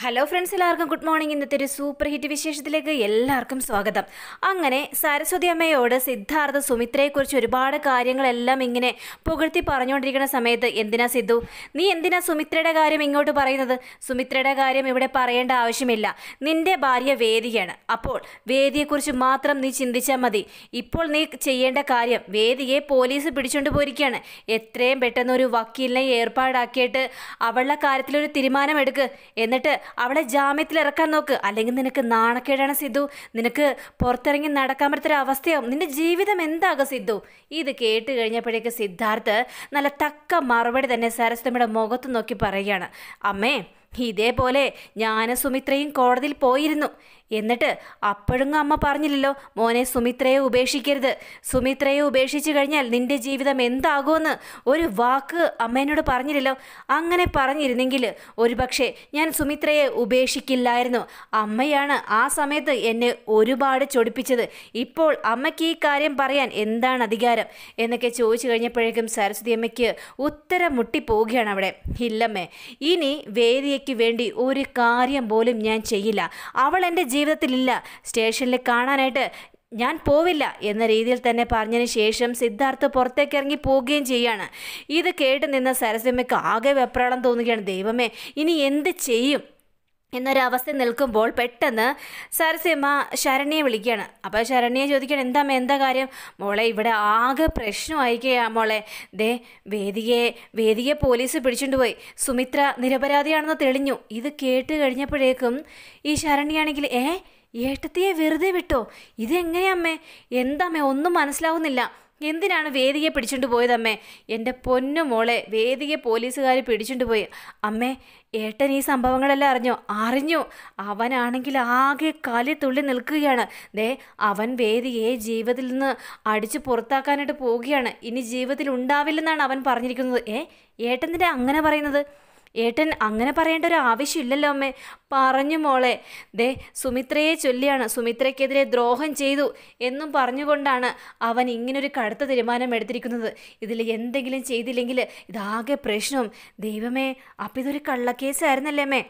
hello friends എല്ലാവർക്കും good morning ഇന്നത്തെ ഒരു സൂപ്പർ ഹിറ്റ് വിശേഷത്തിലേക്ക് എല്ലാവർക്കും സ്വാഗതം അങ്ങനെ സരസ്വതി അമ്മയോട് സിദ്ധാർത്ഥ സുമിത്രയെക്കുറിച്ച് ഒരുപാട് കാര്യങ്ങളെല്ലാം ഇങ്ങനെ പുകഴ്ത്തി പറഞ്ഞുകൊണ്ടിരിക്കുന്ന സമയത്ത് എന്തിനാ സിദ്ധു നീ എന്തിനാ സുമിത്രയുടെ കാര്യം ഇങ്ങോട്ട് പറയുന്നത് സുമിത്രയുടെ കാര്യം ഇവിടെ പറയേണ്ട ആവശ്യമില്ല നിന്റെ ഭാര്യ വേദിയാണ് അപ്പോൾ വേദിയെക്കുറിച്ച് മാത്രം നീ ചിന്തിച്ചാൽ മതി ഇപ്പോൾ നീ ചെയ്യേണ്ട കാര്യം വേദിയെ പോലീസ് പിടിച്ചുകൊണ്ട് പോയിരിക്കുകയാണ് എത്രയും പെട്ടെന്ന് ഒരു വക്കീലിനെ ഏർപ്പാടാക്കിയിട്ട് അവളുടെ കാര്യത്തിലൊരു തീരുമാനമെടുക്ക് എന്നിട്ട് അവളെ ജാമ്യത്തിൽ ഇറക്കാൻ നോക്ക് അല്ലെങ്കിൽ നിനക്ക് നാണക്കേടാണ് സിദ്ധു നിനക്ക് പുറത്തിറങ്ങി നടക്കാൻ പറ്റാത്തൊരു അവസ്ഥയാവും നിന്റെ ജീവിതം എന്താകും സിദ്ധു ഇത് കേട്ട് കഴിഞ്ഞപ്പോഴേക്ക് സിദ്ധാർത്ഥ് നല്ല തക്ക മറുപടി തന്നെ സരസ്വതിയുടെ മുഖത്ത് നോക്കി പറയുകയാണ് അമ്മേ ഇതേപോലെ ഞാനും സുമിത്രയും കോടതിയിൽ പോയിരുന്നു എന്നിട്ട് അപ്പോഴും അമ്മ പറഞ്ഞില്ലല്ലോ മോനെ സുമിത്രയെ ഉപേക്ഷിക്കരുത് സുമിത്രയെ ഉപേക്ഷിച്ചു കഴിഞ്ഞാൽ നിന്റെ ജീവിതം എന്താകുമെന്ന് ഒരു വാക്ക് അമ്മേനോട് പറഞ്ഞില്ലല്ലോ അങ്ങനെ പറഞ്ഞിരുന്നെങ്കിൽ ഒരുപക്ഷെ ഞാൻ സുമിത്രയെ ഉപേക്ഷിക്കില്ലായിരുന്നു അമ്മയാണ് ആ സമയത്ത് എന്നെ ഒരുപാട് ചൊടിപ്പിച്ചത് ഇപ്പോൾ അമ്മയ്ക്ക് ഈ കാര്യം പറയാൻ എന്താണ് അധികാരം എന്നൊക്കെ ചോദിച്ചു കഴിഞ്ഞപ്പോഴേക്കും സരസ്വതി അമ്മയ്ക്ക് ഉത്തരം മുട്ടിപ്പോവുകയാണ് അവിടെ ഇല്ലമ്മേ ഇനി വേദിയയ്ക്ക് വേണ്ടി ഒരു കാര്യം പോലും ഞാൻ ചെയ്യില്ല അവൾ എൻ്റെ ജീവിതത്തിലില്ല സ്റ്റേഷനിൽ കാണാനായിട്ട് ഞാൻ പോവില്ല എന്ന രീതിയിൽ തന്നെ പറഞ്ഞതിന് ശേഷം സിദ്ധാർത്ഥ് പുറത്തേക്ക് ഇറങ്ങി പോവുകയും ചെയ്യാണ് ഇത് കേട്ട് നിന്ന സരസ്വമ്മയ്ക്ക് ആകെ വെപ്രാളം തോന്നുകയാണ് ദൈവമേ ഇനി എന്ത് ചെയ്യും എന്നൊരവസ്ഥ നിൽക്കുമ്പോൾ പെട്ടെന്ന് സരസ്യമ്മ ശരണ്യെ വിളിക്കുകയാണ് അപ്പോൾ ശരണ്യെ ചോദിക്കണം എന്താ അമ്മ എന്താ കാര്യം മോളെ ഇവിടെ ആകെ പ്രശ്നമായിക്കയാ മോളെ ദേ വേദിയെ വേദിയെ പോലീസ് പിടിച്ചുകൊണ്ട് പോയി സുമിത്ര നിരപരാധിയാണെന്ന് തെളിഞ്ഞു ഇത് കേട്ട് കഴിഞ്ഞപ്പോഴേക്കും ഈ ശരണ്യാണെങ്കിൽ ഏ ഏട്ടത്തിയെ വെറുതെ വിട്ടോ ഇതെങ്ങനെയാ അമ്മേ എന്താ അമ്മേ ഒന്നും മനസ്സിലാവുന്നില്ല എന്തിനാണ് വേദിയെ പിടിച്ചുകൊണ്ട് പോയതമ്മേ എൻ്റെ പൊന്നു മോളെ വേദിയെ പോലീസുകാർ പിടിച്ചുകൊണ്ട് പോയി അമ്മേ ഏട്ടൻ ഈ സംഭവങ്ങളെല്ലാം അറിഞ്ഞോ അറിഞ്ഞു അവനാണെങ്കിൽ ആകെ കലി തുള്ളി നിൽക്കുകയാണ് ദേ അവൻ വേദിയെ ജീവിതത്തിൽ നിന്ന് അടിച്ചു പുറത്താക്കാനായിട്ട് പോവുകയാണ് ഇനി ജീവിതത്തിൽ ഉണ്ടാവില്ലെന്നാണ് അവൻ പറഞ്ഞിരിക്കുന്നത് ഏ ഏട്ടൻ അങ്ങനെ പറയുന്നത് ഏട്ടൻ അങ്ങനെ പറയേണ്ട ഒരു ആവശ്യമില്ലല്ലോ അമ്മേ പറഞ്ഞു മോളെ ദേ സുമിത്രയെ ചൊല്ലിയാണ് സുമിത്രയ്ക്കെതിരെ ദ്രോഹം ചെയ്തു എന്നും പറഞ്ഞുകൊണ്ടാണ് അവൻ ഇങ്ങനൊരു കടുത്ത തീരുമാനം എടുത്തിരിക്കുന്നത് ഇതിൽ എന്തെങ്കിലും ചെയ്തില്ലെങ്കിൽ ഇതാകെ പ്രശ്നവും ദൈവമേ അപ്പം ഇതൊരു കള്ളക്കേസായിരുന്നല്ലേ അമ്മേ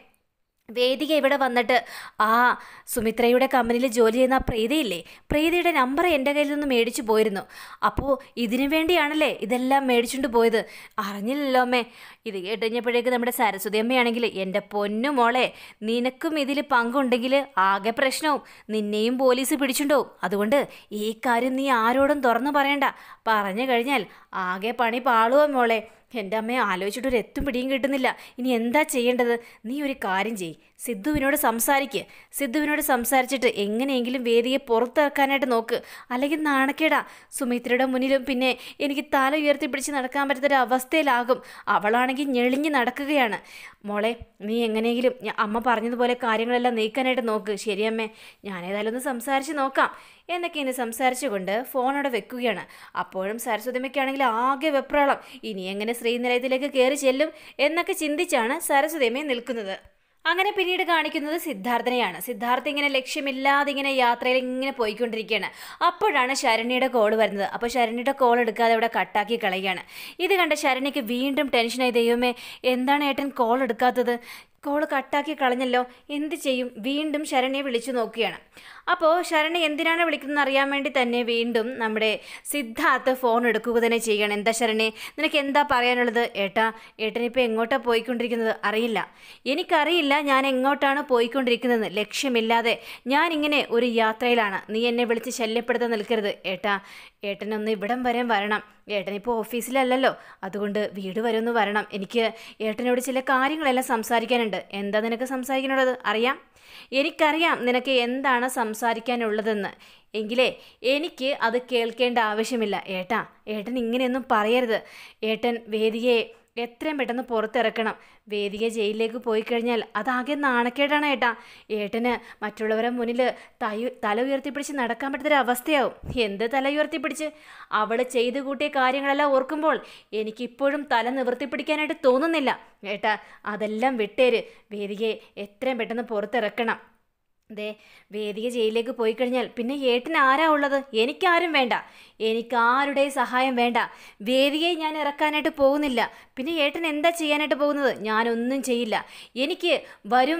വേദിക ഇവിടെ വന്നിട്ട് ആ സുമിത്രയുടെ കമ്പനിയിൽ ജോലി ചെയ്യുന്ന ആ പ്രീതിയില്ലേ പ്രീതിയുടെ നമ്പർ എൻ്റെ കയ്യിൽ നിന്ന് മേടിച്ചു പോയിരുന്നു അപ്പോൾ ഇതിനു വേണ്ടിയാണല്ലേ ഇതെല്ലാം മേടിച്ചുകൊണ്ട് പോയത് അറിഞ്ഞില്ലല്ലോ അമ്മേ ഇത് കേട്ടുകഴിഞ്ഞപ്പോഴേക്ക് നമ്മുടെ സരസ്വതി അമ്മയാണെങ്കിൽ എൻ്റെ പൊന്നു മോളെ നിനക്കും ഇതിൽ പങ്കുണ്ടെങ്കിൽ ആകെ പ്രശ്നവും നിന്നെയും പോലീസ് പിടിച്ചുണ്ടാവും അതുകൊണ്ട് ഈ കാര്യം നീ ആരോടും തുറന്നു പറയണ്ട പറഞ്ഞു കഴിഞ്ഞാൽ ആകെ പണി പാളുവോ മോളെ എൻ്റെ അമ്മയെ ആലോചിച്ചിട്ട് ഒരു എത്തും പിടിയും കിട്ടുന്നില്ല ഇനി എന്താ ചെയ്യേണ്ടത് നീ ഒരു കാര്യം ചെയ് സിദ്ധുവിനോട് സംസാരിക്ക് സിദ്ധുവിനോട് സംസാരിച്ചിട്ട് എങ്ങനെയെങ്കിലും വേദിയെ പുറത്തിറക്കാനായിട്ട് നോക്ക് അല്ലെങ്കിൽ നാണക്കേടാ സുമിത്രയുടെ മുന്നിലും പിന്നെ എനിക്ക് തല ഉയർത്തി പിടിച്ച് നടക്കാൻ പറ്റാത്തൊരു അവസ്ഥയിലാകും അവളാണെങ്കിൽ ഞെളിഞ്ഞ് നടക്കുകയാണ് മോളെ നീ എങ്ങനെയെങ്കിലും ഞ- അമ്മ പറഞ്ഞതുപോലെ കാര്യങ്ങളെല്ലാം നീക്കാനായിട്ട് നോക്ക് ശരിയമ്മേ ഞാനേതായാലും ഒന്ന് സംസാരിച്ച് നോക്കാം എന്നൊക്കെ ഇനി സംസാരിച്ചുകൊണ്ട് ഫോൺ അവിടെ വെക്കുകയാണ് അപ്പോഴും സരസ്വതിമയ്ക്കാണെങ്കിൽ ആകെ വെപ്രാളം ഇനി എങ്ങനെ ശ്രീനിലയത്തിലേക്ക് കയറി ചെല്ലും എന്നൊക്കെ ചിന്തിച്ചാണ് സരസ്വതിയമ്മ നിൽക്കുന്നത് അങ്ങനെ പിന്നീട് കാണിക്കുന്നത് സിദ്ധാർത്ഥനെയാണ് സിദ്ധാർത്ഥ ഇങ്ങനെ ലക്ഷ്യമില്ലാതെ ഇങ്ങനെ യാത്രയിൽ ഇങ്ങനെ പോയിക്കൊണ്ടിരിക്കുകയാണ് അപ്പോഴാണ് ശരണ്യയുടെ കോൾ വരുന്നത് അപ്പോൾ ശരണ്യയുടെ കോൾ എടുക്കാതെ അവിടെ കട്ടാക്കി കളയുകയാണ് ഇത് കണ്ട ശരണ്യക്ക് വീണ്ടും ടെൻഷനായി ദൈവമേ എന്താണ് ഏട്ടൻ കോൾ എടുക്കാത്തത് കോൾ കട്ടാക്കി കളഞ്ഞല്ലോ എന്ത് ചെയ്യും വീണ്ടും ശരണ്യെ വിളിച്ചു നോക്കുകയാണ് അപ്പോൾ ശരണി എന്തിനാണ് വിളിക്കുന്നത് അറിയാൻ വേണ്ടി തന്നെ വീണ്ടും നമ്മുടെ സിദ്ധാർത്ഥ് ഫോൺ എടുക്കുക തന്നെ ചെയ്യണം എന്താ ശരണി നിനക്ക് എന്താ പറയാനുള്ളത് ഏട്ടാ ഏട്ടനിപ്പോൾ എങ്ങോട്ടാണ് പോയിക്കൊണ്ടിരിക്കുന്നത് അറിയില്ല എനിക്കറിയില്ല ഞാൻ എങ്ങോട്ടാണ് പോയിക്കൊണ്ടിരിക്കുന്നതെന്ന് ലക്ഷ്യമില്ലാതെ ഞാനിങ്ങനെ ഒരു യാത്രയിലാണ് നീ എന്നെ വിളിച്ച് ശല്യപ്പെടുത്താൻ നിൽക്കരുത് ഏട്ടാ ഏട്ടനൊന്ന് ഇവിടം വരെ വരണം ഏട്ടനിപ്പോൾ ഓഫീസിലല്ലല്ലോ അതുകൊണ്ട് വീട് വരെ ഒന്ന് വരണം എനിക്ക് ഏട്ടനോട് ചില കാര്യങ്ങളെല്ലാം സംസാരിക്കാനുണ്ട് എന്താ നിനക്ക് സംസാരിക്കാനുള്ളത് അറിയാം എനിക്കറിയാം നിനക്ക് എന്താണ് സംസാരിക്കാനുള്ളതെന്ന് എങ്കിലേ എനിക്ക് അത് കേൾക്കേണ്ട ആവശ്യമില്ല ഏട്ടാ ഏട്ടൻ ഇങ്ങനെയൊന്നും പറയരുത് ഏട്ടൻ വേദിയെ എത്രയും പെട്ടെന്ന് പുറത്തിറക്കണം വേദിക ജയിലിലേക്ക് പോയി കഴിഞ്ഞാൽ അതാകെ നാണക്കേടാണ് ഏട്ടാ ഏട്ടന് മറ്റുള്ളവരെ മുന്നിൽ തയ തല ഉയർത്തിപ്പിടിച്ച് നടക്കാൻ പറ്റുന്നൊരു അവസ്ഥയാവും എന്ത് തല ഉയർത്തിപ്പിടിച്ച് അവൾ ചെയ്തു കൂട്ടിയ കാര്യങ്ങളെല്ലാം ഓർക്കുമ്പോൾ എനിക്കിപ്പോഴും തല നിവർത്തിപ്പിടിക്കാനായിട്ട് തോന്നുന്നില്ല ഏട്ടാ അതെല്ലാം വിട്ടേര് വേദികയെ എത്രയും പെട്ടെന്ന് പുറത്തിറക്കണം ദേ വേദിക ജയിലിലേക്ക് പോയി കഴിഞ്ഞാൽ പിന്നെ ഏട്ടന് ആരാ ഉള്ളത് എനിക്കാരും വേണ്ട എനിക്ക് ആരുടെ സഹായം വേണ്ട വേദികയെ ഞാൻ ഇറക്കാനായിട്ട് പോകുന്നില്ല പിന്നെ ഏട്ടൻ എന്താ ചെയ്യാനായിട്ട് പോകുന്നത് ഞാനൊന്നും ചെയ്യില്ല എനിക്ക് വരും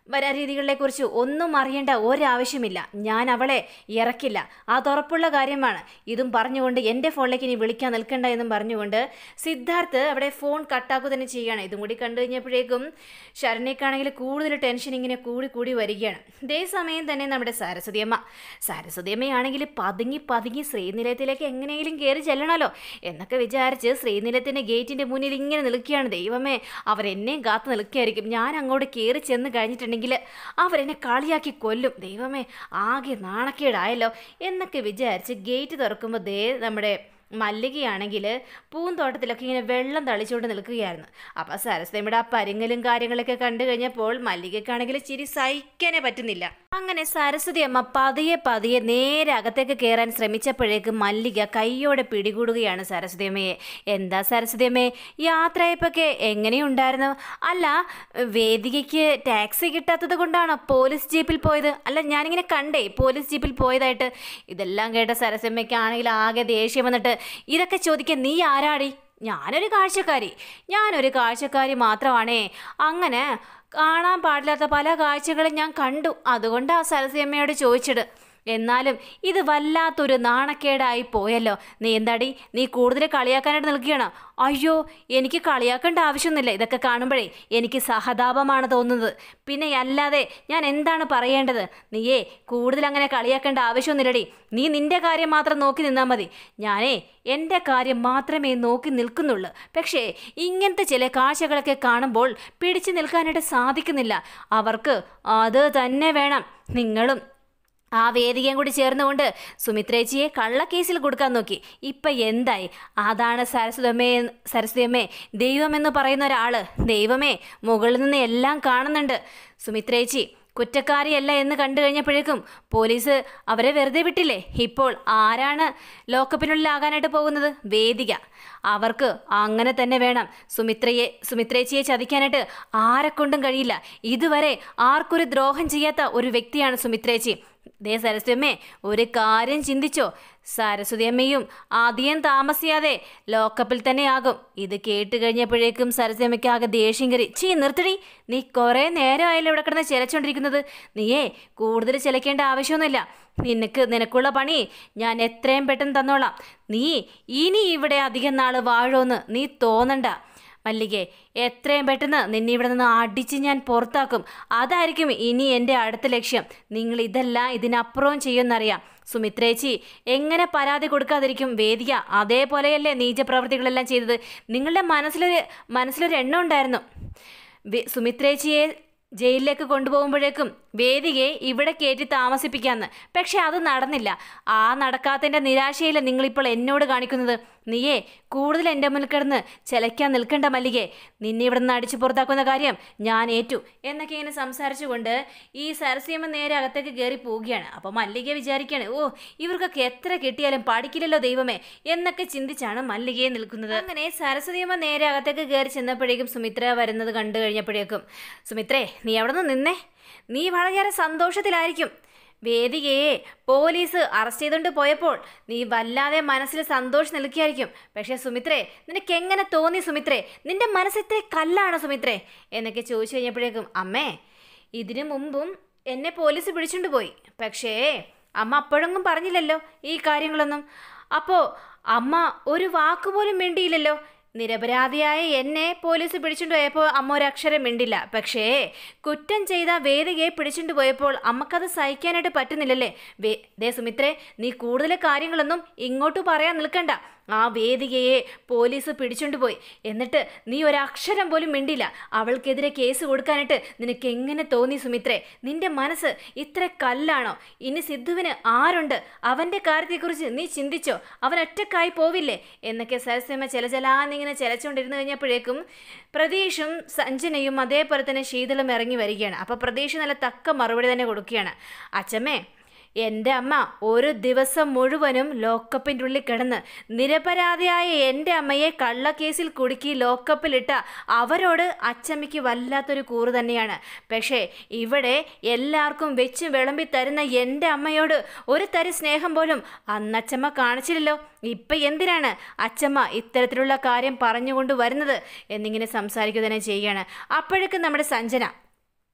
വരാ രീതികളെക്കുറിച്ച് ഒന്നും അറിയേണ്ട ഒരാവശ്യമില്ല ഞാൻ അവളെ ഇറക്കില്ല അതുറപ്പുള്ള കാര്യമാണ് ഇതും പറഞ്ഞുകൊണ്ട് എൻ്റെ ഫോണിലേക്ക് ഇനി വിളിക്കാൻ നിൽക്കണ്ട എന്നും പറഞ്ഞുകൊണ്ട് സിദ്ധാർത്ഥ് അവിടെ ഫോൺ കട്ടാക്കുക തന്നെ ചെയ്യുകയാണ് ഇതും കൂടി കണ്ടു കഴിഞ്ഞപ്പോഴേക്കും ശരണ്യക്കാണെങ്കിൽ കൂടുതൽ ടെൻഷൻ ഇങ്ങനെ കൂടി കൂടി വരികയാണ് ഇതേ സമയം തന്നെ നമ്മുടെ സരസ്വതിയമ്മ സരസ്വതിയമ്മയാണെങ്കിൽ പതുങ്ങി പതുങ്ങി ശ്രീനിലയത്തിലേക്ക് എങ്ങനെയെങ്കിലും കയറി ചെല്ലണമല്ലോ എന്നൊക്കെ വിചാരിച്ച് ശ്രീനിലയത്തിൻ്റെ ഗേറ്റിൻ്റെ മുന്നിൽ ഇങ്ങനെ നിൽക്കുകയാണ് ദൈവമേ അവരെന്നെയും കാത്തു നിൽക്കുകയായിരിക്കും ഞാൻ അങ്ങോട്ട് കയറി ചെന്ന് കഴിഞ്ഞിട്ടുണ്ടെങ്കിൽ അവരെന്നെ കളിയാക്കി കൊല്ലും ദൈവമേ ആകെ നാണക്കേടായല്ലോ എന്നൊക്കെ വിചാരിച്ച് ഗേറ്റ് തുറക്കുമ്പോൾ ദേ നമ്മുടെ മല്ലികയാണെങ്കിൽ പൂന്തോട്ടത്തിലൊക്കെ ഇങ്ങനെ വെള്ളം തളിച്ചുകൊണ്ട് നിൽക്കുകയായിരുന്നു അപ്പോൾ സരസ്വതിയുടെ ആ പരിങ്ങലും കാര്യങ്ങളൊക്കെ കണ്ടു കഴിഞ്ഞപ്പോൾ മല്ലികക്കാണെങ്കിൽ ചിരി സഹിക്കാനേ പറ്റുന്നില്ല അങ്ങനെ സരസ്വതി അമ്മ പതിയെ പതിയെ നേരെ അകത്തേക്ക് കയറാൻ ശ്രമിച്ചപ്പോഴേക്ക് മല്ലിക കൈയോടെ പിടികൂടുകയാണ് സരസ്വതി അമ്മയെ എന്താ സരസ്വതി അമ്മേ യാത്രയപ്പൊക്കെ എങ്ങനെയുണ്ടായിരുന്നു അല്ല വേദികയ്ക്ക് ടാക്സി കിട്ടാത്തത് കൊണ്ടാണോ പോലീസ് ജീപ്പിൽ പോയത് അല്ല ഞാനിങ്ങനെ കണ്ടേ പോലീസ് ജീപ്പിൽ പോയതായിട്ട് ഇതെല്ലാം കേട്ട സരസ്വമ്മയ്ക്കാണെങ്കിൽ ആകെ ദേഷ്യം വന്നിട്ട് ഇതൊക്കെ ചോദിക്കാൻ നീ ആരാടി ഞാനൊരു കാഴ്ചക്കാരി ഞാനൊരു കാഴ്ചക്കാരി മാത്രമാണേ അങ്ങനെ കാണാൻ പാടില്ലാത്ത പല കാഴ്ചകളും ഞാൻ കണ്ടു അതുകൊണ്ടാണ് സരസ്വമ്മയോട് ചോദിച്ചത് എന്നാലും ഇത് വല്ലാത്തൊരു നാണക്കേടായി പോയല്ലോ നീ എന്താടി നീ കൂടുതൽ കളിയാക്കാനായിട്ട് നിൽക്കുകയാണോ അയ്യോ എനിക്ക് കളിയാക്കേണ്ട ആവശ്യമൊന്നുമില്ല ഇതൊക്കെ കാണുമ്പോഴേ എനിക്ക് സഹതാപമാണ് തോന്നുന്നത് പിന്നെ അല്ലാതെ ഞാൻ എന്താണ് പറയേണ്ടത് നീയേ കൂടുതൽ അങ്ങനെ കളിയാക്കേണ്ട ആവശ്യമൊന്നുമില്ലടി നീ നിന്റെ കാര്യം മാത്രം നോക്കി നിന്നാൽ മതി ഞാനേ എൻ്റെ കാര്യം മാത്രമേ നോക്കി നിൽക്കുന്നുള്ളൂ പക്ഷേ ഇങ്ങനത്തെ ചില കാഴ്ചകളൊക്കെ കാണുമ്പോൾ പിടിച്ചു നിൽക്കാനായിട്ട് സാധിക്കുന്നില്ല അവർക്ക് അത് തന്നെ വേണം നിങ്ങളും ആ വേദികയും കൂടി ചേർന്നുകൊണ്ട് സുമിത്രേച്ചിയെ കള്ളക്കേസിൽ കൊടുക്കാൻ നോക്കി ഇപ്പം എന്തായി അതാണ് സരസ്വതമ്മേ സരസ്വതിയമ്മേ ദൈവമെന്ന് പറയുന്ന ഒരാള് ദൈവമേ മുകളിൽ നിന്ന് എല്ലാം കാണുന്നുണ്ട് സുമിത്രേച്ചി കുറ്റക്കാരിയല്ല എന്ന് കണ്ടു കഴിഞ്ഞപ്പോഴേക്കും പോലീസ് അവരെ വെറുതെ വിട്ടില്ലേ ഇപ്പോൾ ആരാണ് ലോക്കപ്പിനുള്ളിലാകാനായിട്ട് പോകുന്നത് വേദിക അവർക്ക് അങ്ങനെ തന്നെ വേണം സുമിത്രയെ സുമിത്രേച്ചിയെ ചതിക്കാനായിട്ട് ആരെക്കൊണ്ടും കഴിയില്ല ഇതുവരെ ആർക്കൊരു ദ്രോഹം ചെയ്യാത്ത ഒരു വ്യക്തിയാണ് സുമിത്രേച്ചി ദേ സരസ്വതിയമ്മേ ഒരു കാര്യം ചിന്തിച്ചോ സരസ്വതിയമ്മയും ആദ്യം താമസിയാതെ ലോക്കപ്പിൽ തന്നെ ആകും ഇത് കേട്ട് കഴിഞ്ഞപ്പോഴേക്കും സരസ്വതിയമ്മയ്ക്ക് ആകെ ദേഷ്യം കയറി ചീ നിർത്തടി നീ കുറേ നേരമായല്ലോ ഇവിടെ കിടന്ന് ചിലച്ചോണ്ടിരിക്കുന്നത് നീയേ കൂടുതൽ ചിലക്കേണ്ട ആവശ്യമൊന്നുമില്ല നിനക്ക് നിനക്കുള്ള പണി ഞാൻ എത്രയും പെട്ടെന്ന് തന്നോളാം നീ ഇനി ഇവിടെ അധികം നാൾ വാഴോന്ന് നീ തോന്നണ്ട മല്ലികെ എത്രയും പെട്ടെന്ന് നിന്നെ ഇവിടെ നിന്ന് അടിച്ച് ഞാൻ പുറത്താക്കും അതായിരിക്കും ഇനി എൻ്റെ അടുത്ത ലക്ഷ്യം നിങ്ങൾ ഇതെല്ലാം ഇതിനപ്പുറവും ചെയ്യുമെന്നറിയാം സുമിത്രേച്ചി എങ്ങനെ പരാതി കൊടുക്കാതിരിക്കും വേദിക അതേപോലെയല്ലേ നീചപ്രവൃത്തികളെല്ലാം ചെയ്തത് നിങ്ങളുടെ മനസ്സിലൊരു മനസ്സിലൊരു എണ്ണം ഉണ്ടായിരുന്നു വെ- സുമിത്രേച്ചിയെ ജയിലിലേക്ക് കൊണ്ടുപോകുമ്പോഴേക്കും വേദികയെ ഇവിടെ കയറ്റി താമസിപ്പിക്കാമെന്ന് പക്ഷെ അത് നടന്നില്ല ആ നടക്കാത്തതിൻ്റെ നിരാശയില്ല നിങ്ങളിപ്പോൾ എന്നോട് കാണിക്കുന്നത് നീയേ കൂടുതൽ എൻ്റെ മുന്നിൽ കിടന്ന് ചിലയ്ക്കാൻ നിൽക്കണ്ട മല്ലികെ നിന്നെ ഇവിടെ നിന്ന് അടിച്ചു പുറത്താക്കുന്ന കാര്യം ഞാൻ ഏറ്റു എന്നൊക്കെ ഇങ്ങനെ സംസാരിച്ചുകൊണ്ട് ഈ സരസ്വയമ്മ നേരെ അകത്തേക്ക് കയറി പോവുകയാണ് അപ്പോൾ മല്ലിക വിചാരിക്കുകയാണ് ഓ ഇവർക്കൊക്കെ എത്ര കിട്ടിയാലും പഠിക്കില്ലല്ലോ ദൈവമേ എന്നൊക്കെ ചിന്തിച്ചാണ് മല്ലികയെ നിൽക്കുന്നത് അങ്ങനെ സരസ്വതിയമ്മ നേരെ അകത്തേക്ക് കയറി ചെന്നപ്പോഴേക്കും സുമിത്ര വരുന്നത് കണ്ടു കഴിഞ്ഞപ്പോഴേക്കും സുമിത്രേ നീ അവിടെ നിന്ന് നിന്നേ നീ വളരെ സന്തോഷത്തിലായിരിക്കും വേദികയെ പോലീസ് അറസ്റ്റ് ചെയ്തുകൊണ്ട് പോയപ്പോൾ നീ വല്ലാതെ മനസ്സിൽ സന്തോഷം നിൽക്കുകയായിരിക്കും പക്ഷേ സുമിത്രേ നിനക്ക് എങ്ങനെ തോന്നി സുമിത്രേ നിന്റെ മനസ്സ് ഇത്ര കല്ലാണ് സുമിത്രേ എന്നൊക്കെ ചോദിച്ചു കഴിഞ്ഞപ്പോഴേക്കും അമ്മേ ഇതിനു മുമ്പും എന്നെ പോലീസ് പിടിച്ചുകൊണ്ട് പോയി പക്ഷേ അമ്മ അപ്പോഴൊന്നും പറഞ്ഞില്ലല്ലോ ഈ കാര്യങ്ങളൊന്നും അപ്പോൾ അമ്മ ഒരു വാക്കുപോലും മിണ്ടിയില്ലല്ലോ നിരപരാധിയായ എന്നെ പോലീസ് പിടിച്ചുകൊണ്ട് പോയപ്പോൾ അമ്മ ഒരു അക്ഷരം മിണ്ടില്ല പക്ഷേ കുറ്റം ചെയ്ത വേദികയെ പിടിച്ചുകൊണ്ട് പോയപ്പോൾ അമ്മക്കത് സഹിക്കാനായിട്ട് പറ്റുന്നില്ലല്ലേ വേ ദേ സുമിത്രേ നീ കൂടുതൽ കാര്യങ്ങളൊന്നും ഇങ്ങോട്ട് പറയാൻ നിൽക്കണ്ട ആ വേദികയെ പോലീസ് പിടിച്ചുകൊണ്ട് പോയി എന്നിട്ട് നീ ഒരക്ഷരം പോലും മിണ്ടില്ല അവൾക്കെതിരെ കേസ് കൊടുക്കാനായിട്ട് നിനക്ക് എങ്ങനെ തോന്നി സുമിത്രേ നിന്റെ മനസ്സ് ഇത്ര കല്ലാണോ ഇനി സിദ്ധുവിന് ആരുണ്ട് അവൻ്റെ കാര്യത്തെക്കുറിച്ച് നീ ചിന്തിച്ചോ അവൻ ഒറ്റക്കായി പോവില്ലേ എന്നൊക്കെ സരസ്വമ്മ ചില ചിലാന്നിങ്ങനെ ചിലച്ചുകൊണ്ടിരുന്നു കഴിഞ്ഞപ്പോഴേക്കും പ്രതീഷും സഞ്ജനയും അതേപോലെ തന്നെ ശീതളും ഇറങ്ങി വരികയാണ് അപ്പോൾ പ്രതീഷ് നല്ല തക്ക മറുപടി തന്നെ കൊടുക്കുകയാണ് അച്ഛമ്മേ എൻ്റെ അമ്മ ഒരു ദിവസം മുഴുവനും ലോക്കപ്പിൻ്റെ ഉള്ളിൽ കിടന്ന് നിരപരാധിയായ എൻ്റെ അമ്മയെ കള്ളക്കേസിൽ കുടുക്കി ലോക്കപ്പിലിട്ട അവരോട് അച്ചമ്മയ്ക്ക് വല്ലാത്തൊരു കൂറ് തന്നെയാണ് പക്ഷേ ഇവിടെ എല്ലാവർക്കും വെച്ച് വിളമ്പി തരുന്ന എൻ്റെ അമ്മയോട് ഒരു തരി സ്നേഹം പോലും അന്നച്ചമ്മ കാണിച്ചില്ലല്ലോ ഇപ്പം എന്തിനാണ് അച്ചമ്മ ഇത്തരത്തിലുള്ള കാര്യം പറഞ്ഞുകൊണ്ട് വരുന്നത് എന്നിങ്ങനെ സംസാരിക്കുക തന്നെ ചെയ്യുകയാണ് അപ്പോഴേക്കും നമ്മുടെ സഞ്ജന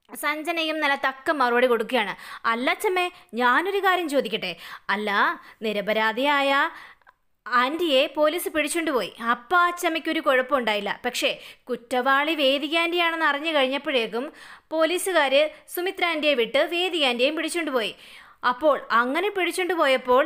സഞ്ജനയും നല്ല തക്ക മറുപടി കൊടുക്കുകയാണ് അല്ല അച്ഛമ്മേ ഞാനൊരു കാര്യം ചോദിക്കട്ടെ അല്ല നിരപരാധിയായ ആൻറ്റിയെ പോലീസ് പിടിച്ചുകൊണ്ടുപോയി അപ്പം അച്ചമ്മയ്ക്ക് ഒരു കുഴപ്പമുണ്ടായില്ല പക്ഷേ കുറ്റവാളി വേദിക ആൻറ്റിയാണെന്ന് അറിഞ്ഞു കഴിഞ്ഞപ്പോഴേക്കും പോലീസുകാർ സുമിത്ര ആൻറ്റിയെ വിട്ട് വേദിക ആൻറ്റിയെയും പിടിച്ചുകൊണ്ടുപോയി അപ്പോൾ അങ്ങനെ പിടിച്ചുകൊണ്ടുപോയപ്പോൾ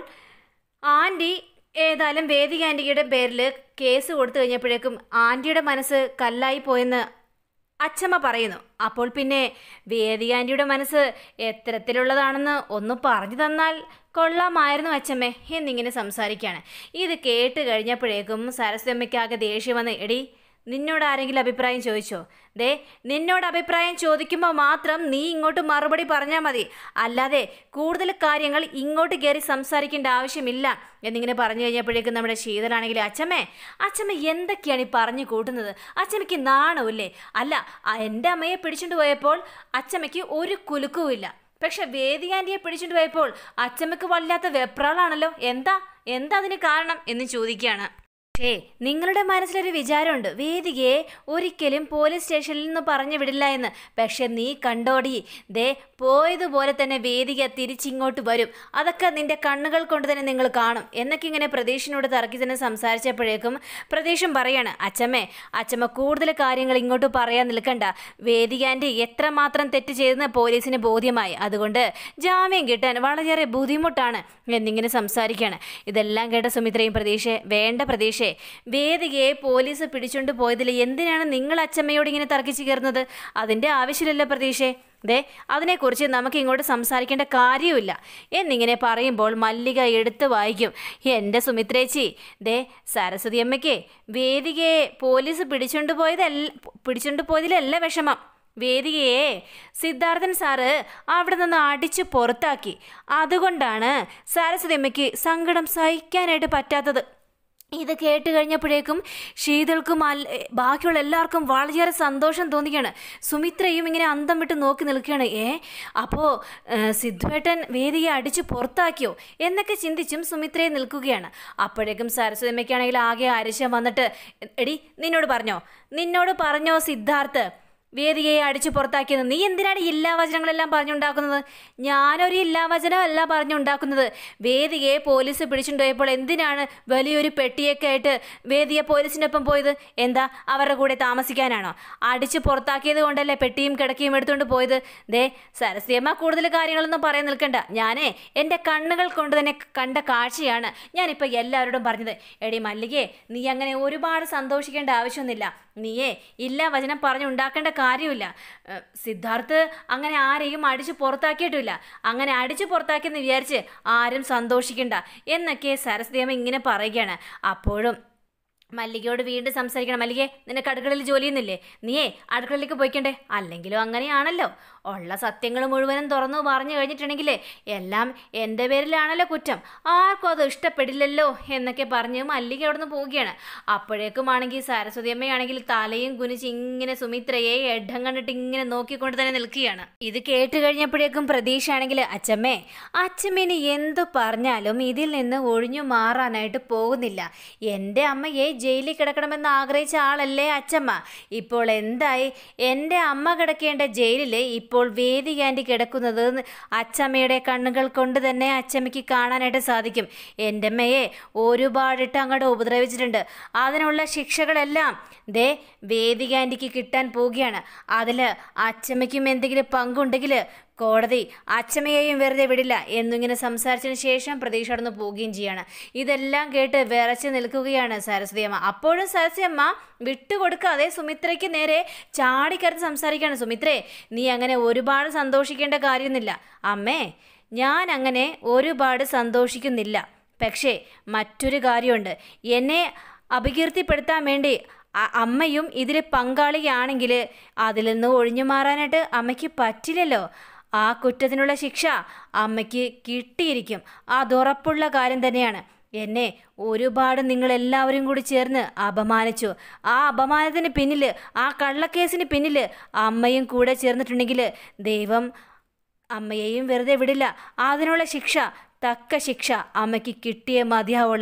ആൻറ്റി ഏതായാലും വേദിക ആൻറ്റിയുടെ പേരിൽ കേസ് കൊടുത്തു കഴിഞ്ഞപ്പോഴേക്കും ആൻറ്റിയുടെ മനസ്സ് കല്ലായി പോയെന്ന് അച്ചമ്മ പറയുന്നു അപ്പോൾ പിന്നെ വേദിക ആൻറ്റിയുടെ മനസ്സ് എത്തരത്തിലുള്ളതാണെന്ന് ഒന്ന് പറഞ്ഞു തന്നാൽ കൊള്ളാമായിരുന്നു അച്ചമ്മേ എന്നിങ്ങനെ സംസാരിക്കുകയാണ് ഇത് കേട്ട് കഴിഞ്ഞപ്പോഴേക്കും സരസ്വമ്മയ്ക്കാകെ ദേഷ്യം വന്ന് എടി നിന്നോട് ആരെങ്കിലും അഭിപ്രായം ചോദിച്ചോ ദേ നിന്നോട് അഭിപ്രായം ചോദിക്കുമ്പോൾ മാത്രം നീ ഇങ്ങോട്ട് മറുപടി പറഞ്ഞാൽ മതി അല്ലാതെ കൂടുതൽ കാര്യങ്ങൾ ഇങ്ങോട്ട് കയറി സംസാരിക്കേണ്ട ആവശ്യമില്ല എന്നിങ്ങനെ പറഞ്ഞു കഴിഞ്ഞപ്പോഴേക്കും നമ്മുടെ ശീതളാണെങ്കിൽ അച്ഛമ്മേ അച്ഛമ്മ എന്തൊക്കെയാണ് ഈ പറഞ്ഞു കൂട്ടുന്നത് അച്ഛമ്മയ്ക്ക് നാണമില്ലേ അല്ല ആ എൻ്റെ അമ്മയെ പിടിച്ചുകൊണ്ട് പോയപ്പോൾ അച്ഛമ്മയ്ക്ക് ഒരു കുലുക്കുമില്ല പക്ഷെ വേദികാന്റിയെ പിടിച്ചുകൊണ്ട് പോയപ്പോൾ അച്ഛമ്മക്ക് വല്ലാത്ത വെപ്രാളാണല്ലോ എന്താ എന്താ അതിന് കാരണം എന്ന് ചോദിക്കുകയാണ് പക്ഷേ നിങ്ങളുടെ മനസ്സിലൊരു വിചാരമുണ്ട് വേദികയെ ഒരിക്കലും പോലീസ് സ്റ്റേഷനിൽ നിന്ന് പറഞ്ഞു വിടില്ല എന്ന് പക്ഷെ നീ കണ്ടോടി ദേ പോയതുപോലെ തന്നെ വേദിക തിരിച്ചിങ്ങോട്ട് വരും അതൊക്കെ നിന്റെ കണ്ണുകൾ കൊണ്ട് തന്നെ നിങ്ങൾ കാണും എന്നൊക്കെ ഇങ്ങനെ പ്രതീഷിനോട് തർക്കി തന്നെ സംസാരിച്ചപ്പോഴേക്കും പ്രതീഷും പറയാണ് അച്ഛമ്മേ അച്ഛമ്മ കൂടുതൽ കാര്യങ്ങൾ ഇങ്ങോട്ട് പറയാൻ നിൽക്കണ്ട വേദികാൻ്റെ എത്രമാത്രം തെറ്റ് ചെയ്തെന്ന് പോലീസിന് ബോധ്യമായി അതുകൊണ്ട് ജാമ്യം കിട്ടാൻ വളരെയേറെ ബുദ്ധിമുട്ടാണ് എന്നിങ്ങനെ സംസാരിക്കുകയാണ് ഇതെല്ലാം കേട്ട സുമിത്രയും പ്രതീക്ഷയെ വേണ്ട പ്രതീക്ഷയെ വേദികയെ പോലീസ് പിടിച്ചുകൊണ്ട് പോയതിൽ എന്തിനാണ് നിങ്ങൾ അച്ഛമ്മയോട് ഇങ്ങനെ തർക്കിച്ച് കയറുന്നത് അതിൻ്റെ ആവശ്യമില്ലല്ലോ പ്രതീക്ഷയെ ദേ അതിനെക്കുറിച്ച് നമുക്ക് ഇങ്ങോട്ട് സംസാരിക്കേണ്ട കാര്യമില്ല എന്നിങ്ങനെ പറയുമ്പോൾ മല്ലിക എടുത്ത് വായിക്കും എൻ്റെ സുമിത്രേച്ചി ദേ സരസ്വതി അമ്മയ്ക്ക് വേദികയെ പോലീസ് പിടിച്ചുകൊണ്ട് പോയതല്ല പിടിച്ചുകൊണ്ട് പോയതിലല്ല വിഷമം വേദികയെ സിദ്ധാർത്ഥൻ സാറ് അവിടെ നിന്ന് അടിച്ച് പുറത്താക്കി അതുകൊണ്ടാണ് സരസ്വതി അമ്മയ്ക്ക് സങ്കടം സഹിക്കാനായിട്ട് പറ്റാത്തത് ഇത് കേട്ട് കഴിഞ്ഞപ്പോഴേക്കും ശീതൾക്കും അല്ല ബാക്കിയുള്ള എല്ലാവർക്കും വളരെയേറെ സന്തോഷം തോന്നിക്കുകയാണ് സുമിത്രയും ഇങ്ങനെ അന്തം വിട്ട് നോക്കി നിൽക്കുകയാണ് ഏ അപ്പോൾ സിദ്ധുവേട്ടൻ വേദിയെ അടിച്ച് പുറത്താക്കിയോ എന്നൊക്കെ ചിന്തിച്ചും സുമിത്രയെ നിൽക്കുകയാണ് അപ്പോഴേക്കും സരസ്വതമ്മയ്ക്കാണെങ്കിൽ ആകെ അരിശം വന്നിട്ട് എടി നിന്നോട് പറഞ്ഞോ നിന്നോട് പറഞ്ഞോ സിദ്ധാർത്ഥ് വേദികയെ അടിച്ചു പുറത്താക്കിയത് നീ എന്തിനാണ് ഈ ഇല്ലാവചനങ്ങളെല്ലാം പറഞ്ഞുണ്ടാക്കുന്നത് ഞാനൊരു ഇല്ലാവചനമല്ല പറഞ്ഞുണ്ടാക്കുന്നത് വേദികയെ പോലീസ് പിടിച്ചുകൊണ്ടുപോയപ്പോൾ എന്തിനാണ് വലിയൊരു പെട്ടിയൊക്കെ ആയിട്ട് വേദിയെ പോലീസിൻ്റെ ഒപ്പം പോയത് എന്താ അവരുടെ കൂടെ താമസിക്കാനാണോ അടിച്ച് പുറത്താക്കിയത് കൊണ്ടല്ലേ പെട്ടിയും കിടക്കയും എടുത്തുകൊണ്ട് പോയത് ദേ സരസ്യമ്മ കൂടുതൽ കാര്യങ്ങളൊന്നും പറയാൻ നിൽക്കണ്ട ഞാനേ എൻ്റെ കണ്ണുകൾ കൊണ്ട് തന്നെ കണ്ട കാഴ്ചയാണ് ഞാനിപ്പോൾ എല്ലാവരോടും പറഞ്ഞത് എടി മല്ലികയെ നീ അങ്ങനെ ഒരുപാട് സന്തോഷിക്കേണ്ട ആവശ്യമൊന്നുമില്ല നീയേ ഇല്ല വചനം പറഞ്ഞുണ്ടാക്കേണ്ട കാര്യമില്ല ഏഹ് സിദ്ധാർത്ഥ് അങ്ങനെ ആരെയും അടിച്ചു പുറത്താക്കിയിട്ടുമില്ല അങ്ങനെ അടിച്ചു പുറത്താക്കിയെന്ന് വിചാരിച്ച് ആരും സന്തോഷിക്കണ്ട എന്നൊക്കെ സരസ്ദേവ ഇങ്ങനെ പറയുകയാണ് അപ്പോഴും മല്ലികയോട് വീണ്ടും സംസാരിക്കണം മല്ലികെ നിനക്ക് അടുക്കളയിൽ ജോലി ചെയ്യുന്നില്ലേ നീയേ അടുക്കളയിലേക്ക് പോയിക്കണ്ടേ അല്ലെങ്കിലും അങ്ങനെയാണല്ലോ ഉള്ള സത്യങ്ങൾ മുഴുവനും തുറന്നു പറഞ്ഞു കഴിഞ്ഞിട്ടുണ്ടെങ്കിൽ എല്ലാം എൻ്റെ പേരിലാണല്ലോ കുറ്റം ആർക്കും അത് ഇഷ്ടപ്പെടില്ലല്ലോ എന്നൊക്കെ പറഞ്ഞ് മല്ലിക അവിടെ നിന്ന് പോവുകയാണ് അപ്പോഴേക്കുമാണെങ്കിൽ സരസ്വതി അമ്മയാണെങ്കിൽ തലയും കുനിച്ച് ഇങ്ങനെ സുമിത്രയെ എഡം കണ്ടിട്ട് ഇങ്ങനെ നോക്കിക്കൊണ്ട് തന്നെ നിൽക്കുകയാണ് ഇത് കേട്ട് കഴിഞ്ഞപ്പോഴേക്കും പ്രതീക്ഷ ആണെങ്കിൽ അച്ഛമ്മേ അച്ഛമ്മേന് എന്തു പറഞ്ഞാലും ഇതിൽ നിന്ന് ഒഴിഞ്ഞു മാറാനായിട്ട് പോകുന്നില്ല എൻ്റെ അമ്മയെ ജയിലിൽ കിടക്കണമെന്ന് ആഗ്രഹിച്ച ആളല്ലേ അച്ഛമ്മ ഇപ്പോൾ എന്തായി എൻ്റെ അമ്മ കിടക്കേണ്ട ജയിലിൽ ഇപ്പോൾ വേദിക ആൻറ്റി കിടക്കുന്നത് അച്ചമ്മയുടെ കണ്ണുകൾ കൊണ്ട് തന്നെ അച്ചമ്മയ്ക്ക് കാണാനായിട്ട് സാധിക്കും എൻ്റെ അമ്മയെ ഒരുപാടിട്ട് അങ്ങോട്ട് ഉപദ്രവിച്ചിട്ടുണ്ട് അതിനുള്ള ശിക്ഷകളെല്ലാം ദേ വേദിക ആൻറ്റിക്ക് കിട്ടാൻ പോവുകയാണ് അതിൽ അച്ചമ്മയ്ക്കും എന്തെങ്കിലും പങ്കുണ്ടെങ്കിൽ കോടതി അച്ചമ്മയെയും വെറുതെ വിടില്ല എന്നിങ്ങനെ സംസാരിച്ചതിന് ശേഷം പ്രതീക്ഷ അവിടെ നിന്ന് പോവുകയും ചെയ്യാണ് ഇതെല്ലാം കേട്ട് വിറച്ച് നിൽക്കുകയാണ് സരസ്വതി അമ്മ അപ്പോഴും സരസ്വതി അമ്മ വിട്ടുകൊടുക്കാതെ സുമിത്രയ്ക്ക് നേരെ ചാടിക്കരത്ത് സംസാരിക്കുകയാണ് സുമിത്രേ നീ അങ്ങനെ ഒരുപാട് സന്തോഷിക്കേണ്ട കാര്യമൊന്നുമില്ല അമ്മേ ഞാൻ അങ്ങനെ ഒരുപാട് സന്തോഷിക്കുന്നില്ല പക്ഷേ മറ്റൊരു കാര്യമുണ്ട് എന്നെ അപകീർത്തിപ്പെടുത്താൻ വേണ്ടി അ- അമ്മയും ഇതിൽ പങ്കാളിയാണെങ്കിൽ അതിൽ നിന്ന് ഒഴിഞ്ഞു മാറാനായിട്ട് അമ്മയ്ക്ക് പറ്റില്ലല്ലോ ആ കുറ്റത്തിനുള്ള ശിക്ഷ അമ്മയ്ക്ക് കിട്ടിയിരിക്കും അതുറപ്പുള്ള കാര്യം തന്നെയാണ് എന്നെ ഒരുപാട് നിങ്ങളെല്ലാവരും കൂടി ചേർന്ന് അപമാനിച്ചു ആ അപമാനത്തിന് പിന്നിൽ ആ കള്ളക്കേസിന് പിന്നിൽ അമ്മയും കൂടെ ചേർന്നിട്ടുണ്ടെങ്കിൽ ദൈവം അമ്മയെയും വെറുതെ വിടില്ല അതിനുള്ള ശിക്ഷ തക്ക ശിക്ഷ അമ്മയ്ക്ക് കിട്ടിയേ മതിയാവുള്ളൂ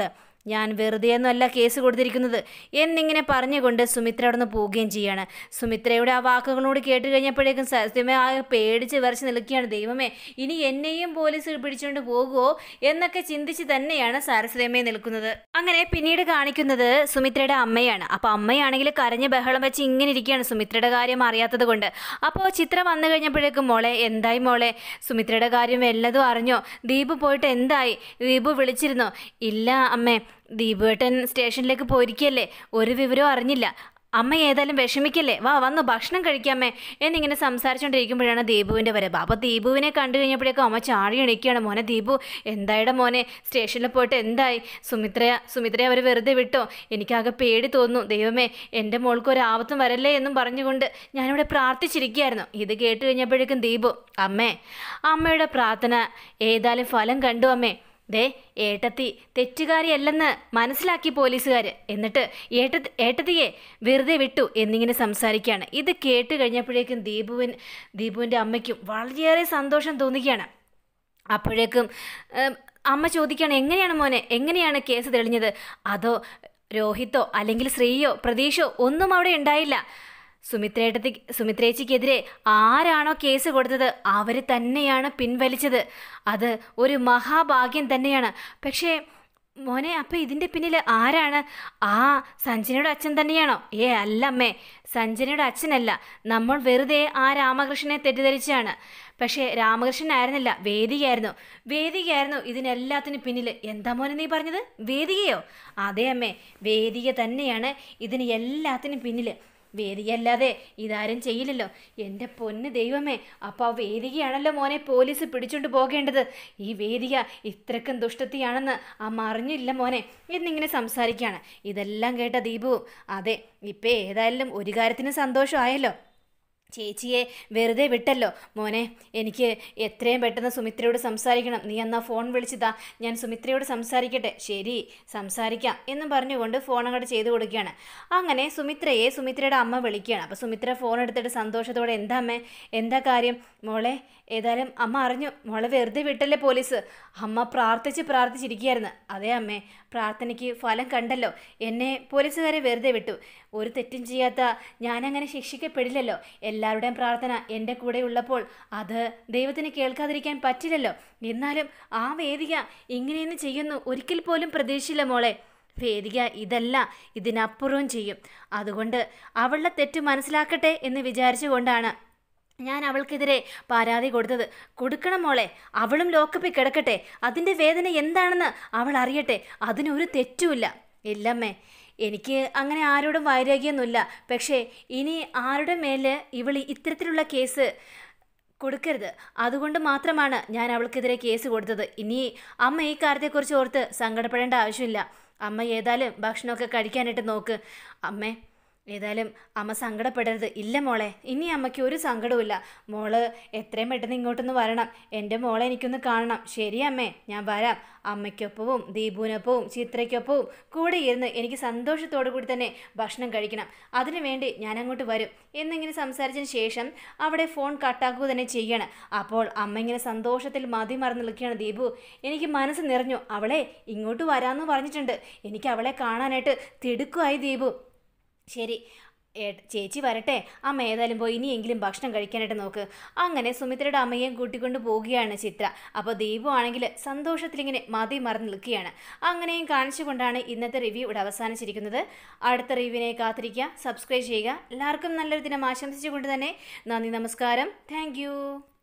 ഞാൻ വെറുതെയൊന്നുമല്ല കേസ് കൊടുത്തിരിക്കുന്നത് എന്നിങ്ങനെ പറഞ്ഞുകൊണ്ട് സുമിത്ര അവിടെ നിന്ന് പോവുകയും ചെയ്യാണ് സുമിത്രയുടെ ആ വാക്കുകളോട് കേട്ട് കഴിഞ്ഞപ്പോഴേക്കും സരസ്വതിയമ്മ ആ പേടിച്ച് വിറച്ച് നിൽക്കുകയാണ് ദൈവമേ ഇനി എന്നെയും പോലീസ് പിടിച്ചുകൊണ്ട് പോകുമോ എന്നൊക്കെ ചിന്തിച്ച് തന്നെയാണ് സരസ്വതിയമ്മയെ നിൽക്കുന്നത് അങ്ങനെ പിന്നീട് കാണിക്കുന്നത് സുമിത്രയുടെ അമ്മയാണ് അപ്പോൾ അമ്മയാണെങ്കിൽ കരഞ്ഞ് ബഹളം വെച്ച് ഇങ്ങനെ ഇരിക്കുകയാണ് സുമിത്രയുടെ കാര്യം അറിയാത്തത് കൊണ്ട് അപ്പോൾ ചിത്രം വന്നു കഴിഞ്ഞപ്പോഴേക്കും മോളെ എന്തായി മോളെ സുമിത്രയുടെ കാര്യം വല്ലതും അറിഞ്ഞോ ദീപു പോയിട്ട് എന്തായി ദീപു വിളിച്ചിരുന്നോ ഇല്ല അമ്മേ ദീപുവേട്ടൻ സ്റ്റേഷനിലേക്ക് പോയിരിക്കല്ലേ ഒരു വിവരവും അറിഞ്ഞില്ല അമ്മ ഏതായാലും വിഷമിക്കല്ലേ വാ വന്നു ഭക്ഷണം കഴിക്കാമേ എന്നിങ്ങനെ സംസാരിച്ചുകൊണ്ടിരിക്കുമ്പോഴാണ് ദീപുവിൻ്റെ വരവ് അപ്പോൾ ദീപുവിനെ കണ്ടു കഴിഞ്ഞപ്പോഴേക്കും അമ്മ ചാടി എണീക്കുകയാണ് മോനെ ദീപു എന്തായുടെ മോനെ സ്റ്റേഷനിൽ പോയിട്ട് എന്തായി സുമിത്ര സുമിത്രയെ അവർ വെറുതെ വിട്ടോ എനിക്കാകെ പേടി തോന്നുന്നു ദൈവമേ എൻ്റെ മോൾക്ക് ഒരു ആപത്തും വരല്ലേ എന്നും പറഞ്ഞുകൊണ്ട് ഞാനിവിടെ പ്രാർത്ഥിച്ചിരിക്കുകയായിരുന്നു ഇത് കേട്ട് കഴിഞ്ഞപ്പോഴേക്കും ദീപു അമ്മേ അമ്മയുടെ പ്രാർത്ഥന ഏതായാലും ഫലം കണ്ടു അമ്മേ ദേ ഏട്ടത്തി തെറ്റുകാരിയല്ലെന്ന് മനസ്സിലാക്കി പോലീസുകാർ എന്നിട്ട് ഏട്ടത്തി ഏട്ടത്തിയെ വെറുതെ വിട്ടു എന്നിങ്ങനെ സംസാരിക്കുകയാണ് ഇത് കേട്ട് കഴിഞ്ഞപ്പോഴേക്കും ദീപുവിൻ ദീപുവിൻ്റെ അമ്മയ്ക്കും വളരെയേറെ സന്തോഷം തോന്നുകയാണ് അപ്പോഴേക്കും ഏം, അമ്മ ചോദിക്കുകയാണ് എങ്ങനെയാണ് മോനെ എങ്ങനെയാണ് കേസ് തെളിഞ്ഞത് അതോ രോഹിത്തോ അല്ലെങ്കിൽ ശ്രീയോ പ്രതീഷോ ഒന്നും അവിടെ ഉണ്ടായില്ല സുമിത്രേട്ടത്തി സുമിത്രേച്ചിക്കെതിരെ ആരാണോ കേസ് കൊടുത്തത് അവർ തന്നെയാണ് പിൻവലിച്ചത് അത് ഒരു മഹാഭാഗ്യം തന്നെയാണ് പക്ഷേ മോനെ അപ്പം ഇതിൻ്റെ പിന്നിൽ ആരാണ് ആ സഞ്ജനയുടെ അച്ഛൻ തന്നെയാണോ ഏ അല്ലമ്മേ സഞ്ജനയുടെ അച്ഛനല്ല നമ്മൾ വെറുതെ ആ രാമകൃഷ്ണനെ തെറ്റിദ്ധരിച്ചാണ് പക്ഷേ രാമകൃഷ്ണനായിരുന്നില്ല വേദികയായിരുന്നു വേദികയായിരുന്നു ഇതിനെല്ലാത്തിനും പിന്നിൽ എന്താ മോനെ നീ പറഞ്ഞത് വേദികയോ അതെ അമ്മേ വേദിക തന്നെയാണ് ഇതിന് എല്ലാത്തിനും പിന്നിൽ വേദികയല്ലാതെ ഇതാരും ചെയ്യില്ലല്ലോ എൻ്റെ പൊന്ന് ദൈവമേ അപ്പോൾ ആ വേദികയാണല്ലോ മോനെ പോലീസ് പിടിച്ചുകൊണ്ട് പോകേണ്ടത് ഈ വേദിക ഇത്രക്കും ദുഷ്ടത്തിയാണെന്ന് അമ്മ അറിഞ്ഞില്ല മോനെ എന്നിങ്ങനെ സംസാരിക്കുകയാണ് ഇതെല്ലാം കേട്ട ദീപു അതെ ഇപ്പം ഏതായാലും ഒരു കാര്യത്തിന് സന്തോഷമായല്ലോ ചേച്ചിയെ വെറുതെ വിട്ടല്ലോ മോനെ എനിക്ക് എത്രയും പെട്ടെന്ന് സുമിത്രയോട് സംസാരിക്കണം നീ എന്നാ ഫോൺ വിളിച്ചതാ ഞാൻ സുമിത്രയോട് സംസാരിക്കട്ടെ ശരി സംസാരിക്കാം എന്നും പറഞ്ഞുകൊണ്ട് ഫോൺ അങ്ങോട്ട് ചെയ്തു കൊടുക്കുകയാണ് അങ്ങനെ സുമിത്രയെ സുമിത്രയുടെ അമ്മ വിളിക്കുകയാണ് അപ്പോൾ സുമിത്ര ഫോൺ എടുത്തിട്ട് സന്തോഷത്തോടെ എന്താ അമ്മേ എന്താ കാര്യം മോളെ ഏതായാലും അമ്മ അറിഞ്ഞു മോളെ വെറുതെ വിട്ടല്ലേ പോലീസ് അമ്മ പ്രാർത്ഥിച്ച് പ്രാർത്ഥിച്ചിരിക്കുകയായിരുന്നു അതെ അമ്മേ പ്രാർത്ഥനയ്ക്ക് ഫലം കണ്ടല്ലോ എന്നെ പോലീസുകാരെ വെറുതെ വിട്ടു ഒരു തെറ്റും ചെയ്യാത്ത ഞാനങ്ങനെ ശിക്ഷിക്കപ്പെടില്ലല്ലോ എല്ലാവരുടെയും പ്രാർത്ഥന എൻ്റെ കൂടെ ഉള്ളപ്പോൾ അത് ദൈവത്തിന് കേൾക്കാതിരിക്കാൻ പറ്റില്ലല്ലോ എന്നാലും ആ വേദിക ഇങ്ങനെയൊന്നും ചെയ്യുന്നു ഒരിക്കൽ പോലും പ്രതീക്ഷിച്ചില്ല മോളെ വേദിക ഇതല്ല ഇതിനപ്പുറവും ചെയ്യും അതുകൊണ്ട് അവളുടെ തെറ്റ് മനസ്സിലാക്കട്ടെ എന്ന് വിചാരിച്ചുകൊണ്ടാണ് ഞാൻ അവൾക്കെതിരെ പരാതി കൊടുത്തത് കൊടുക്കണം മോളെ അവളും ലോക്കപ്പിൽ കിടക്കട്ടെ അതിൻ്റെ വേദന എന്താണെന്ന് അവൾ അറിയട്ടെ അതിനൊരു തെറ്റുമില്ല ഇല്ലമ്മേ എനിക്ക് അങ്ങനെ ആരോടും വൈരാഗ്യമൊന്നുമില്ല പക്ഷേ ഇനി ആരുടെ മേല് ഇവൾ ഇത്തരത്തിലുള്ള കേസ് കൊടുക്കരുത് അതുകൊണ്ട് മാത്രമാണ് ഞാൻ അവൾക്കെതിരെ കേസ് കൊടുത്തത് ഇനി അമ്മ ഈ കാര്യത്തെക്കുറിച്ച് ഓർത്ത് സങ്കടപ്പെടേണ്ട ആവശ്യമില്ല അമ്മ ഏതായാലും ഭക്ഷണമൊക്കെ കഴിക്കാനായിട്ട് നോക്ക് അമ്മേ ഏതായാലും അമ്മ സങ്കടപ്പെടരുത് ഇല്ല മോളെ ഇനി അമ്മയ്ക്ക് ഒരു സങ്കടവുമില്ല മോള് എത്രയും പെട്ടെന്ന് ഇങ്ങോട്ടൊന്ന് വരണം എൻ്റെ മോളെ എനിക്കൊന്ന് കാണണം ശരി അമ്മേ ഞാൻ വരാം അമ്മയ്ക്കൊപ്പവും ദീപുവിനൊപ്പവും ചിത്രയ്ക്കൊപ്പവും കൂടെ ഇരുന്ന് എനിക്ക് സന്തോഷത്തോടു കൂടി തന്നെ ഭക്ഷണം കഴിക്കണം അതിനു വേണ്ടി ഞാൻ അങ്ങോട്ട് വരും എന്നിങ്ങനെ സംസാരിച്ചതിന് ശേഷം അവിടെ ഫോൺ കട്ടാക്കുക തന്നെ ചെയ്യണം അപ്പോൾ അമ്മ ഇങ്ങനെ സന്തോഷത്തിൽ മതി മറന്ന് നിൽക്കുകയാണ് ദീപു എനിക്ക് മനസ്സ് നിറഞ്ഞു അവളെ ഇങ്ങോട്ട് വരാമെന്ന് പറഞ്ഞിട്ടുണ്ട് എനിക്ക് അവളെ കാണാനായിട്ട് തിടുക്കുമായി ദീപു ശരി ഏ- ചേച്ചി വരട്ടെ അമ്മ ഏതായാലും പോയി ഇനിയെങ്കിലും ഭക്ഷണം കഴിക്കാനായിട്ട് നോക്ക് അങ്ങനെ സുമിത്രയുടെ അമ്മയെയും കൂട്ടിക്കൊണ്ട് പോവുകയാണ് ചിത്ര അപ്പോൾ ദീപു ആണെങ്കിൽ സന്തോഷത്തിലിങ്ങനെ മതി മറന്ന് നിൽക്കുകയാണ് അങ്ങനെയും കാണിച്ചുകൊണ്ടാണ് ഇന്നത്തെ റിവ്യൂ ഇവിടെ അവസാനിച്ചിരിക്കുന്നത് അടുത്ത റിവ്യൂവിനെ കാത്തിരിക്കുക സബ്സ്ക്രൈബ് ചെയ്യുക എല്ലാവർക്കും നല്ലൊരു ദിനം ആശംസിച്ചുകൊണ്ട് തന്നെ നന്ദി നമസ്കാരം താങ്ക്